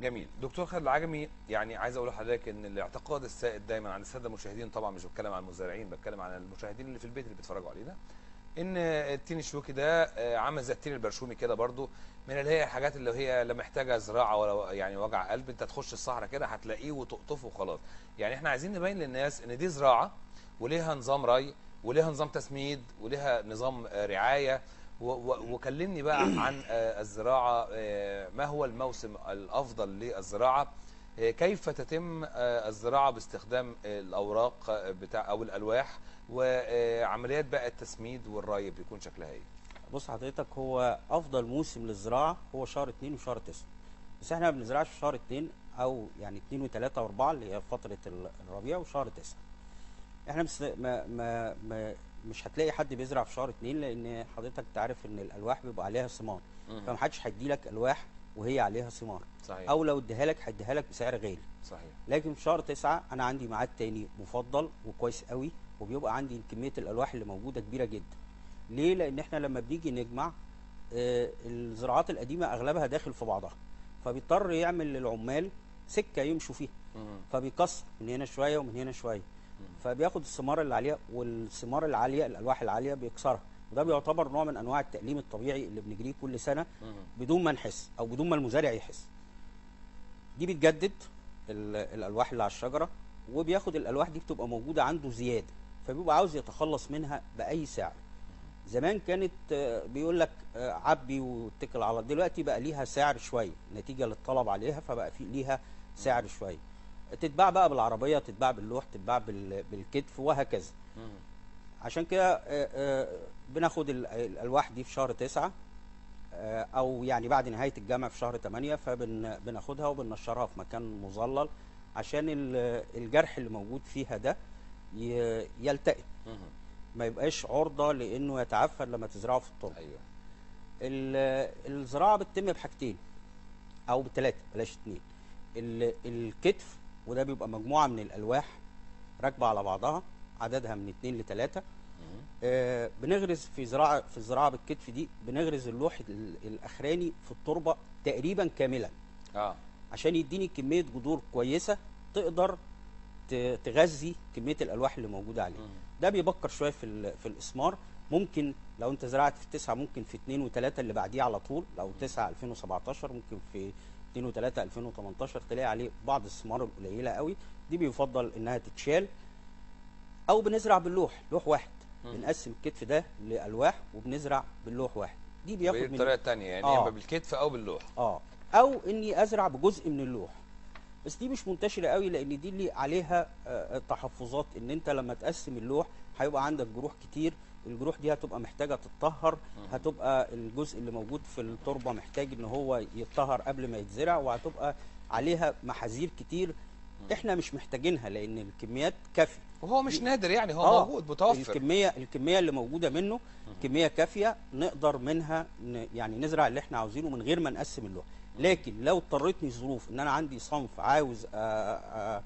جميل دكتور خالد العجمي يعني عايز اقول لحضرتك ان الاعتقاد السائد دايما عند الساده المشاهدين طبعا مش بتكلم عن المزارعين بتكلم عن المشاهدين اللي في البيت اللي بيتفرجوا علينا ان التين الشوكي ده آه، عامل زي التين البرشومي كده برضو من اللي هي الحاجات اللي هي لا محتاجه زراعه ولا يعني وجع قلب انت تخش الصحراء كده هتلاقيه وتقطفه وخلاص يعني احنا عايزين نبين للناس ان دي زراعه وليها نظام ري وليها نظام تسميد وليها نظام آه، رعايه و- و- وكلمني بقى عن آه، الزراعه آه، ما هو الموسم الافضل للزراعه آه، كيف تتم آه، الزراعه باستخدام آه، الاوراق آه، بتاع او الالواح وعمليات بقى التسميد والري بيكون شكلها ايه بص حضرتك هو افضل موسم للزراعه هو شهر 2 وشهر 9 بس احنا ما بنزرعش في شهر 2 او يعني 2 و3 و4 اللي هي فتره ال- الربيع وشهر 9 احنا مس ما ما ما مش هتلاقي حد بيزرع في شهر 2 لان حضرتك تعرف ان الالواح بيبقى عليها ثمار مم. فمحدش هيدي لك الواح وهي عليها ثمار صحيح او لو اديها لك هيديها لك بسعر غالي صحيح لكن في شهر تسعة انا عندي ميعاد تاني مفضل وكويس قوي وبيبقى عندي كميه الالواح اللي موجوده كبيره جدا ليه لان احنا لما بنيجي نجمع آه، الزراعات القديمه اغلبها داخل في بعضها فبيضطر يعمل للعمال سكه يمشوا فيها مم. فبيكسر من هنا شويه ومن هنا شويه فبياخد الثمار اللي عليها والثمار العاليه الالواح العاليه بيكسرها وده بيعتبر نوع من انواع التأليم الطبيعي اللي بنجريه كل سنه مم. بدون ما نحس او بدون ما المزارع يحس دي بتجدد ال- الالواح اللي على الشجره وبياخد الالواح دي بتبقى موجوده عنده زياده فبيبقى عاوز يتخلص منها باي سعر زمان كانت آه، بيقول لك آه، عبي واتكل على دلوقتي بقى ليها سعر شويه نتيجه للطلب عليها فبقى في ليها سعر شويه تتباع بقى بالعربيه تتباع باللوح تتباع بال- بالكتف وهكذا مم. عشان كده آه، آه، بناخد ال- الالواح دي في شهر تسعة آه، او يعني بعد نهايه الجامعه في شهر 8 فبناخدها وبننشرها في مكان مظلل عشان ال- الجرح اللي موجود فيها ده ي- يلتئم مم. ما يبقاش عرضه لانه يتعفن لما تزرعه في التربه ايوه ال- الزراعه بتتم بحاجتين او بثلاثه بلاش اتنين ال- الكتف وده بيبقى مجموعه من الالواح راكبه على بعضها عددها من اتنين لتلاته مم. آه، بنغرز في زراعه في الزراعه بالكتف دي بنغرز اللوح ال- الاخراني في التربه تقريبا كاملا اه عشان يديني كميه جذور كويسه تقدر ت- تغذي كميه الالواح اللي موجوده عليه مم. ده بيبكر شويه في ال- في الاسمار ممكن لو انت زرعت في تسعة ممكن في اتنين وتلاتة اللي بعديه على طول لو تسعة 2017 ممكن في اتنين وتلاتة 2018 تلاقي عليه بعض الثمار القليله قوي دي بيفضل انها تتشال او بنزرع باللوح لوح واحد مم. بنقسم الكتف ده لالواح وبنزرع باللوح واحد دي بياخد من بالطريقه الثانيه يعني آه. اما بالكتف او باللوح اه او اني ازرع بجزء من اللوح بس دي مش منتشره قوي لان دي اللي عليها آه، تحفظات ان انت لما تقسم اللوح هيبقى عندك جروح كتير الجروح دي هتبقى محتاجه تتطهر هتبقى الجزء اللي موجود في التربه محتاج ان هو يتطهر قبل ما يتزرع وهتبقى عليها محاذير كتير احنا مش محتاجينها لان الكميات كافيه وهو مش نادر يعني هو آه، موجود متوفر الكميه الكميه اللي موجوده منه كميه كافيه نقدر منها ن- يعني نزرع اللي احنا عاوزينه من غير ما نقسم اللوح لكن لو اضطرتني ظروف ان انا عندي صنف عاوز أ- أ-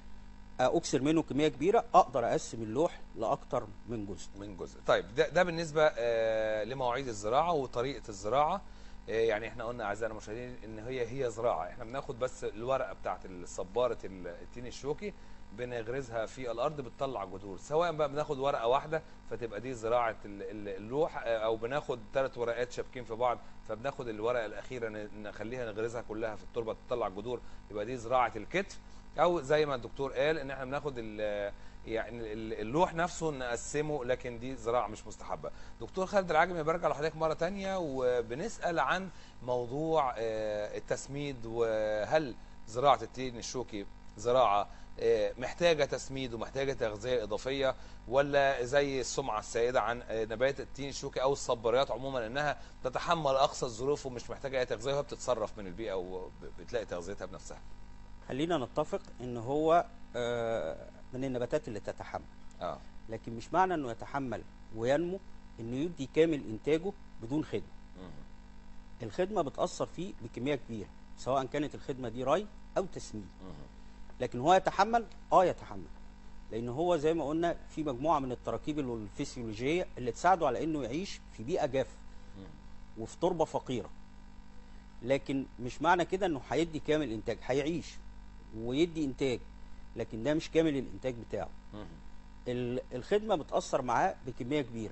اكسر منه كميه كبيره اقدر اقسم اللوح لاكتر من جزء من جزء طيب ده, ده بالنسبه آه لمواعيد الزراعه وطريقه الزراعه آه يعني احنا قلنا اعزائنا المشاهدين ان هي هي زراعه احنا بناخد بس الورقه بتاعت صباره التين الشوكي بنغرزها في الارض بتطلع جذور سواء بقى بناخد ورقه واحده فتبقى دي زراعه ال- ال- اللوح آه، او بناخد ثلاث ورقات شابكين في بعض فبناخد الورقه الاخيره ن- نخليها نغرزها كلها في التربه تطلع جذور يبقى دي زراعه الكتف او زي ما الدكتور قال ان احنا بناخد ال- يعني ال- اللوح نفسه نقسمه لكن دي زراعه مش مستحبه دكتور خالد العجمي برجع لحضرتك مره تانية وبنسال عن موضوع آه، التسميد وهل زراعه التين الشوكي زراعه آه، محتاجه تسميد ومحتاجه تغذيه اضافيه ولا زي السمعه السائده عن آه، نبات التين الشوكي او الصباريات عموما انها تتحمل اقصى الظروف ومش محتاجه اي تغذيه وهي بتتصرف من البيئه وبتلاقي تغذيتها بنفسها خلينا نتفق ان هو آه، من النباتات اللي تتحمل اه لكن مش معنى انه يتحمل وينمو انه يدي كامل انتاجه بدون خدمه مم. الخدمه بتاثر فيه بكميه كبيره سواء كانت الخدمه دي ري او تسميد مم. لكن هو يتحمل اه يتحمل لان هو زي ما قلنا في مجموعه من التراكيب الفسيولوجيه اللي تساعده على انه يعيش في بيئه جافه مم. وفي تربه فقيره لكن مش معنى كده انه هيدي كامل انتاج هيعيش ويدي انتاج لكن ده مش كامل الانتاج بتاعه مهم. ال- الخدمه بتاثر معاه بكميه كبيره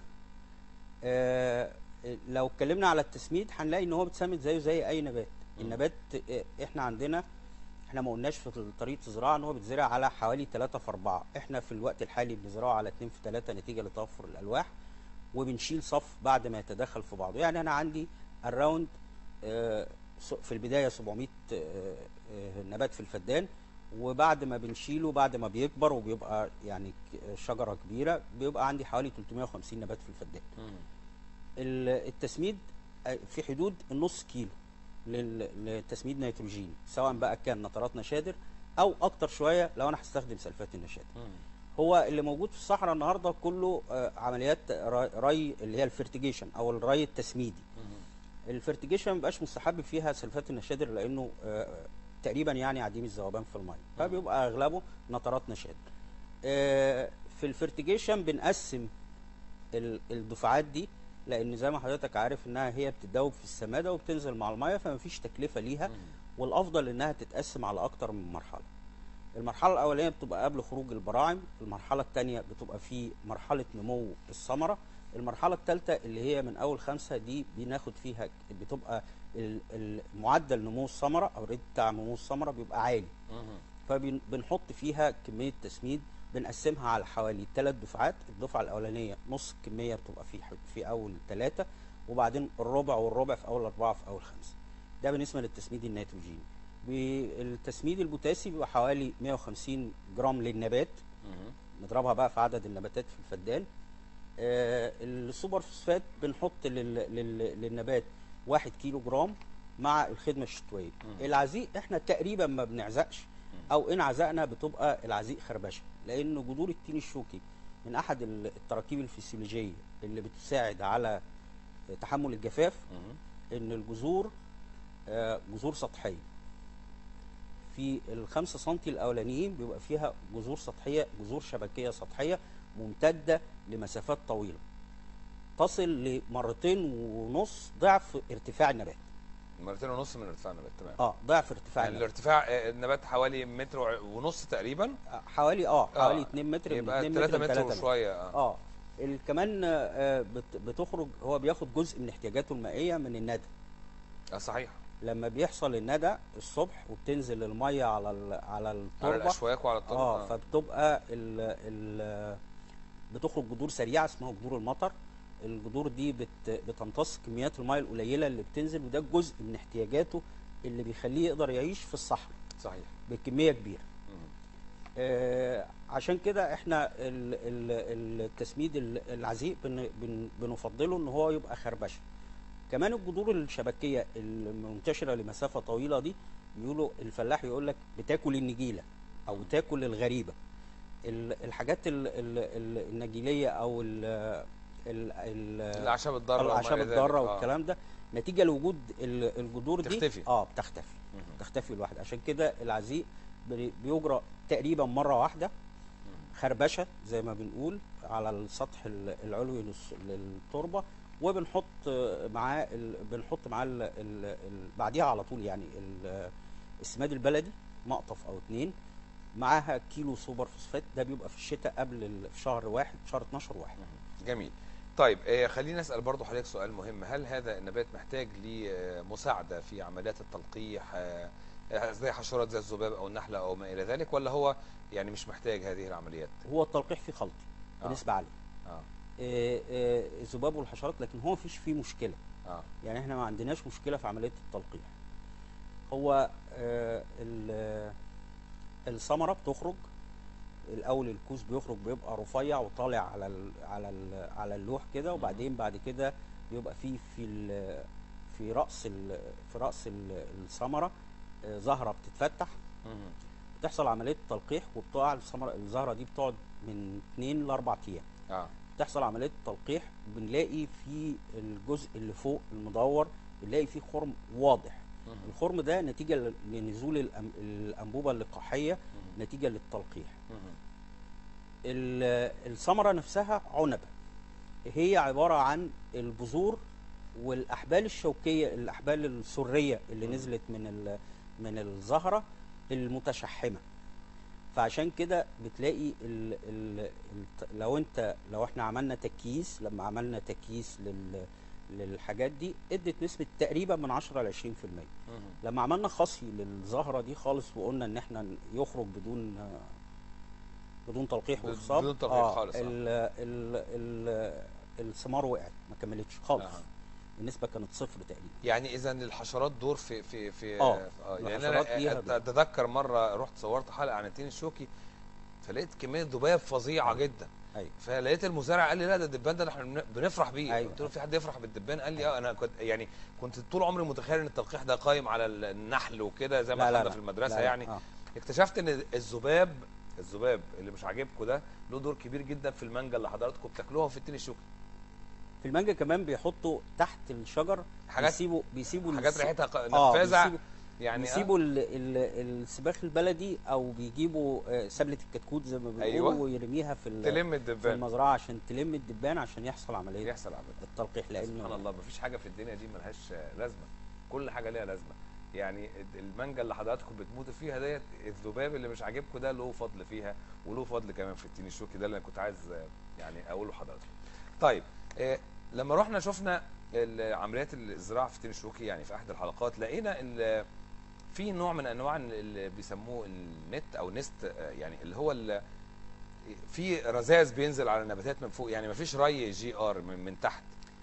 آه، لو اتكلمنا على التسميد هنلاقي ان هو بيتسمد زيه زي اي نبات مم. النبات آه، احنا عندنا احنا ما قلناش في طريقه الزراعه ان هو بيتزرع على حوالي 3 في 4 احنا في الوقت الحالي بنزرعه على 2 في 3 نتيجه لتوفر الالواح وبنشيل صف بعد ما يتداخل في بعضه يعني انا عندي الراوند في البدايه 700 آه، آه، نبات في الفدان وبعد ما بنشيله بعد ما بيكبر وبيبقى يعني ك- شجره كبيره بيبقى عندي حوالي 350 نبات في الفدان مهم. ال- التسميد آه، في حدود النص كيلو لل- لتسميد نيتروجيني سواء بقى كان نترات نشادر او اكتر شويه لو انا هستخدم سلفات النشادر مهم. هو اللي موجود في الصحراء النهارده كله آه، عمليات ري- ري اللي هي الفرتيجيشن او الري التسميدي مهم. الفرتيجيشن ما بيبقاش مستحب فيها سلفات النشادر لانه آه، تقريبا يعني عديم الذوبان في الميه فبيبقى اغلبه نترات نشادر آه، في الفرتيجيشن بنقسم ال- الدفعات دي لان زي ما حضرتك عارف انها هي بتتدوب في السماده وبتنزل مع الميه فما فيش تكلفه ليها مهم. والافضل انها تتقسم على اكتر من مرحله المرحله الاولانيه بتبقى قبل خروج البراعم المرحله الثانيه بتبقى في مرحله نمو الثمره المرحله الثالثه اللي هي من اول خمسه دي بناخد فيها بتبقى ال- ال- معدل نمو الثمره او الريت بتاع نمو الثمره بيبقى عالي مهم. فبنحط فيها كميه تسميد بنقسمها على حوالي ثلاث دفعات الدفعه الاولانيه نص الكميه بتبقى في ح- في اول ثلاثه وبعدين الربع والربع في اول اربعه في اول خمسه ده بالنسبه للتسميد النيتروجيني بالتسميد البوتاسي بيبقى حوالي 150 جرام للنبات مهم. نضربها بقى في عدد النباتات في الفدان آه السوبر فوسفات بنحط لل لل للنبات واحد كيلو جرام مع الخدمه الشتويه مم. العزيق احنا تقريبا ما بنعزقش او ان عزقنا بتبقى العزيق خربشه لان جذور التين الشوكي من احد ال- التراكيب الفسيولوجيه اللي بتساعد على تحمل الجفاف مهم. ان الجذور آه، جذور سطحيه في الخمسة سنتي الاولانيين بيبقى فيها جذور سطحيه جذور شبكيه سطحيه ممتده لمسافات طويله تصل لمرتين ونص ضعف ارتفاع النبات مرتين ونص من ارتفاع النبات تمام اه ضعف ارتفاع يعني النبات الارتفاع آه، النبات حوالي متر وع- ونص تقريبا آه، حوالي اه حوالي آه، 2 متر من يبقى 2 3 متر ل متر 3 متر وشويه اه اه ال- كمان آه، بت- بتخرج هو بياخد جزء من احتياجاته المائيه من الندى آه، صحيح لما بيحصل الندى الصبح وبتنزل الميه على ال- على على التربه الاشواك وعلى الطرق اه فبتبقى ال ال بتخرج جذور سريعه اسمها جذور المطر الجذور دي بت بتمتص كميات الميه القليله اللي بتنزل وده جزء من احتياجاته اللي بيخليه يقدر يعيش في الصحراء صحيح بكميه كبيره مهم. آه عشان كده احنا ال- ال- التسميد ال- العزيق بن بن بنفضله ان هو يبقى خربشه كمان الجذور الشبكيه المنتشره لمسافه طويله دي بيقولوا الفلاح يقول لك بتاكل النجيله او تاكل الغريبه ال- الحاجات ال- ال- ال- النجيليه او ال ال ال الاعشاب الضاره وما الاعشاب إلى ذلك. الضاره آه. والكلام ده نتيجه لوجود ال- الجذور دي تختفي. اه بتختفي مهم. تختفي لوحدها عشان كده العزيق بي- بيجرى تقريبا مره واحده خربشه زي ما بنقول على السطح ال- العلوي للس- للتربه وبنحط معاه ال... بنحط معاه ال... ال... ال... بعديها على طول يعني ال... السماد البلدي مقطف او اتنين معاها كيلو سوبر فوسفات ده بيبقى في الشتاء قبل ال... في شهر واحد شهر 12 واحد جميل طيب آه، خلينا نسال برضو حضرتك سؤال مهم هل هذا النبات محتاج لمساعده في عمليات التلقيح آه، آه، زي حشرات زي الذباب او النحله او ما الى ذلك ولا هو يعني مش محتاج هذه العمليات هو التلقيح فيه خلطي آه. بنسبه عاليه اه آه، آه، الذباب والحشرات لكن هو مفيش فيه مشكله اه يعني احنا ما عندناش مشكله في عمليه التلقيح هو آه، ال- الثمره بتخرج الاول الكوس بيخرج بيبقى رفيع وطالع على ال على ال على اللوح كده وبعدين بعد كده بيبقى فيه في ال- في راس ال- في راس ال- الثمره آه، زهره بتتفتح مهم. بتحصل عمليه تلقيح وبتقع الثمره الزهره دي بتقعد من 2 ل 4 ايام اه بتحصل عمليه تلقيح بنلاقي في الجزء اللي فوق المدور بنلاقي فيه خرم واضح مهم. الخرم ده نتيجه ل- لنزول الأم- الانبوبه اللقاحيه مهم. نتيجه للتلقيح مهم. ال- الثمره نفسها عنبه هي عباره عن البذور والاحبال الشوكيه الاحبال السريه اللي مم. نزلت من ال- من الزهره المتشحمه فعشان كده بتلاقي ال ال ال لو انت لو احنا عملنا تكييس لما عملنا تكييس لل للحاجات دي ادت نسبه تقريبا من 10 ل 20% مهم. لما عملنا خصي للزهره دي خالص وقلنا ان احنا يخرج بدون بدون تلقيح بدون وخصاب تلقيح خالص، آه. ال ال ال الثمار وقعت ما كملتش خالص أها. النسبه كانت صفر تقريبا يعني اذا الحشرات دور في في في آه، يعني الحشرات انا ليها دور. اتذكر مره رحت صورت حلقه عن التين الشوكي فلقيت كميه ذباب فظيعه أيوة. جدا ايوه فلقيت المزارع قال لي لا ده الدبان ده احنا بن- بنفرح بيه أيوة. قلت له في حد يفرح بالدبان قال لي اه انا كنت يعني كنت طول عمري متخيل ان التلقيح ده قايم على النحل وكده زي ما لا لا خدنا لا في المدرسه لا لا. يعني آه. اكتشفت ان الذباب الذباب اللي مش عاجبكم ده له دور كبير جدا في المانجا اللي حضراتكم بتاكلوها في التين الشوكي في المانجا كمان بيحطوا تحت الشجر حاجات- بيسيبوا بيسيبوا حاجات الس- ريحتها ق- آه، نفاذه بيسيبوا- يعني آه. بيسيبوا ال- ال- السباخ البلدي او بيجيبوا آه، سبله الكتكوت زي ما بيقولوا أيوة. ويرميها في ال- تلم في الدبان المزرعه عشان تلم الدبان عشان يحصل عمليه يحصل عمل التلقيح سبحان لان الله مفيش حاجه في الدنيا دي ملهاش لازمه كل حاجه ليها لازمه يعني المانجا اللي حضراتكم بتموتوا فيها ديت الذباب اللي مش عاجبكم ده له فضل فيها وله فضل كمان في التين الشوكي ده اللي انا كنت عايز آه، يعني اقوله لحضراتكم طيب آه، لما رحنا شفنا ال- عمليات الزراعه في التين الشوكي يعني في احد الحلقات لقينا ال- في نوع من انواع اللي بيسموه النت او نست آه، يعني اللي هو ال- في رذاذ بينزل على النباتات من فوق يعني مفيش ري جي ار من, من تحت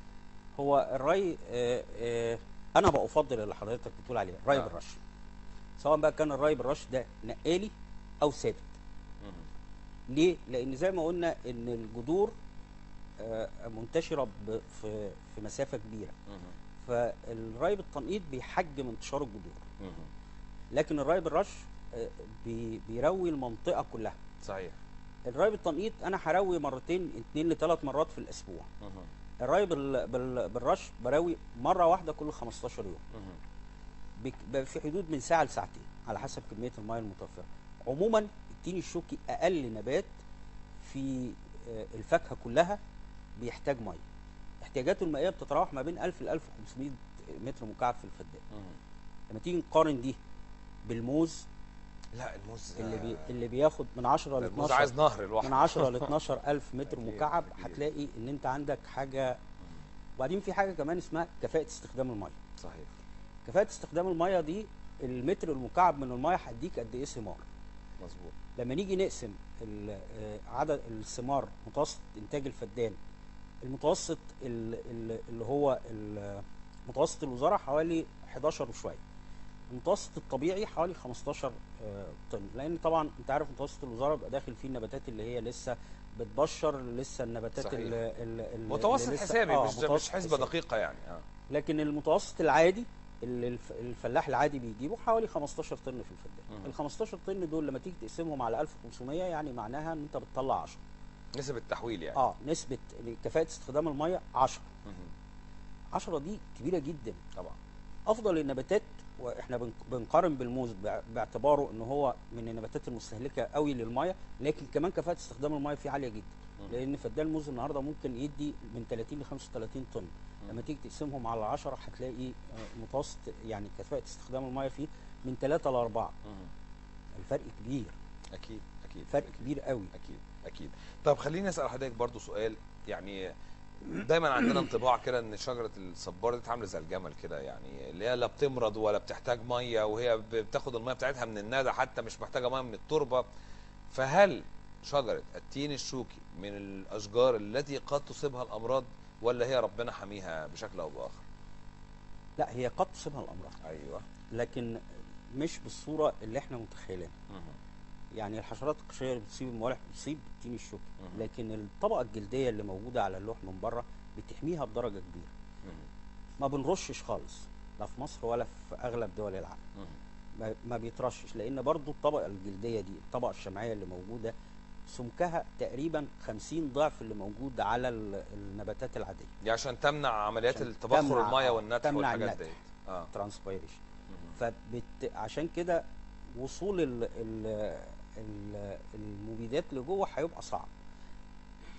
هو الري آه، آه، انا بفضل اللي حضرتك بتقول عليه الري آه. بالرش سواء بقى كان الري بالرش ده نقالي او ثابت مهم. ليه لان زي ما قلنا ان الجذور آه، منتشره ب- في في مسافه كبيره مهم. فالري بالتنقيط بيحجم انتشار الجذور مهم. لكن الري بالرش آه، بي- بيروي المنطقه كلها صحيح الري بالتنقيط انا هروي مرتين اتنين لثلاث مرات في الاسبوع مهم. الري بال... بال... بالرش بروي مره واحده كل 15 يوم مهم. بك- بقى في حدود من ساعه لساعتين على حسب كميه الميه المتوفره عموما التين الشوكي اقل نبات في آه، الفاكهه كلها بيحتاج ميه احتياجاته المائيه بتتراوح ما بين 1000 ل 1500 متر مكعب في الفدان مهم. لما تيجي نقارن دي بالموز لا الموز اللي بي... اللي بياخد من 10 ل ده الموز 12 عايز نهر لوحده من 10 ل 12 الف متر أكيد، مكعب أكيد. هتلاقي ان انت عندك حاجه وبعدين في حاجه كمان اسمها كفاءه استخدام الميه صحيح كفاءه استخدام الميه دي المتر المكعب من الميه هيديك قد ايه ثمار مظبوط لما نيجي نقسم ال- آه، عدد الثمار متوسط انتاج الفدان المتوسط ال- ال- اللي هو ال- متوسط الوزاره حوالي 11 وشويه المتوسط الطبيعي حوالي 15 آه، طن لان طبعا انت عارف متوسط الوزاره بيبقى داخل فيه النباتات اللي هي لسه بتبشر لسه النباتات صحيح. ال- ال- ال- متوسط اللي لسه- حسابي آه، مش مش متوسط حسبه حسابي. دقيقه يعني اه لكن المتوسط العادي اللي الف- الفلاح العادي بيجيبه حوالي 15 طن في الفدان مم. ال 15 طن دول لما تيجي تقسمهم على 1500 يعني معناها ان انت بتطلع 10 نسب التحويل يعني اه نسبه كفاءه استخدام الميه 10 مهم. 10 دي كبيره جدا طبعا افضل النباتات واحنا بن- بنقارن بالموز بع- باعتباره ان هو من النباتات المستهلكه قوي للميه لكن كمان كفاءه استخدام الميه فيه عاليه جدا مم. لان فدان الموز النهارده ممكن يدي من 30 ل 35 طن لما تيجي تقسمهم على 10 هتلاقي آه، متوسط يعني كفاءه استخدام الميه فيه من 3 ل 4 مهم. الفرق كبير اكيد اكيد فرق أكيد. كبير قوي اكيد اكيد طب خليني اسال حضرتك برضو سؤال يعني دايما عندنا انطباع كده ان شجره الصبار دي عامله زي الجمل كده يعني اللي هي لا بتمرض ولا بتحتاج ميه وهي ب- بتاخد الميه بتاعتها من الندى حتى مش محتاجه ميه من التربه فهل شجره التين الشوكي من الاشجار التي قد تصيبها الامراض ولا هي ربنا حميها بشكل او باخر؟ لا هي قد تصيبها الامراض ايوه لكن مش بالصوره اللي احنا متخيلينها مهم. يعني الحشرات القشريه اللي بتصيب الموالح بتصيب التين الشوكي مهم. لكن الطبقه الجلديه اللي موجوده على اللوح من بره بتحميها بدرجه كبيره مهم. ما بنرشش خالص لا في مصر ولا في اغلب دول العالم مهم. ما- ما بيترشش لان برضو الطبقه الجلديه دي الطبقه الشمعيه اللي موجوده سمكها تقريبا 50 ضعف اللي موجود على ال- النباتات العاديه دي عشان تمنع عمليات عشان التبخر تمنع- الميه آه، والنتح تمنع والحاجات النتح. ديت اه ترانسبيريشن مهم. فبت... عشان كده وصول ال... ال... ال... المبيدات لجوه هيبقى صعب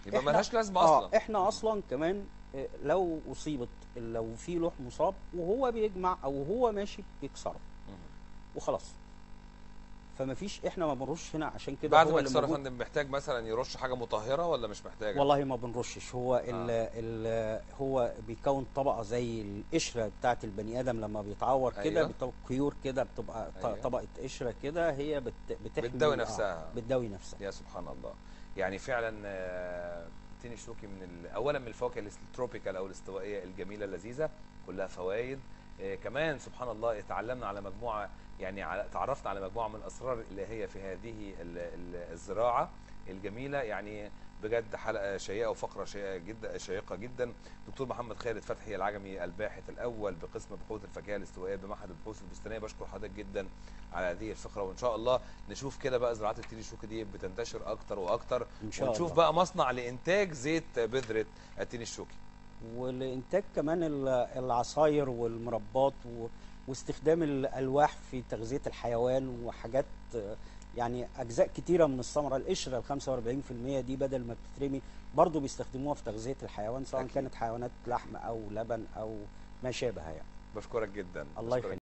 يبقى إحنا- ملهاش لازمه اه اصلا احنا اصلا كمان آه، لو اصيبت لو في لوح مصاب وهو بيجمع او هو ماشي بيكسره مم. وخلاص فما فيش احنا ما بنرش هنا عشان كده بعد هو ما اللي يكسر يا موجود- فندم محتاج مثلا يرش حاجه مطهره ولا مش محتاجه والله ما بنرشش هو ال ال هو بيكون طبقه زي القشره بتاعت البني ادم لما بيتعور كده أيوة. بتبقى قيور كده بتبقى ط- أيوة. طبقه قشره كده هي بت بتحمي بتداوي آه، نفسها. بتداوي نفسها يا سبحان الله يعني فعلا آه، التين الشوكي من ال... اولا من الفواكه التروبيكال او الاستوائيه الجميله اللذيذه كلها فوائد آه، كمان سبحان الله اتعلمنا على مجموعه يعني على تعرفنا على مجموعه من الاسرار الالهيه في هذه ال- ال- الزراعه الجميله يعني بجد حلقه شيقه وفقره شيقه جدا شيقه جدا دكتور محمد خالد فتحي العجمي الباحث الاول بقسم بحوث الفاكهه الاستوائيه بمعهد البحوث البستانيه بشكر حضرتك جدا على هذه الفقره وان شاء الله نشوف كده بقى زراعه التين الشوكي دي بتنتشر اكتر واكتر ان شاء ونشوف الله بقى مصنع لانتاج زيت بذره التين الشوكي والانتاج كمان ال- العصاير والمربات و... واستخدام الالواح في تغذيه الحيوان وحاجات آه، يعني اجزاء كتيره من الثمره القشره ال 45% دي بدل ما بتترمي برضه بيستخدموها في تغذيه الحيوان سواء أكيد. كانت حيوانات لحم او لبن او ما شابه يعني بشكرك جدا الله بشكرك يخليك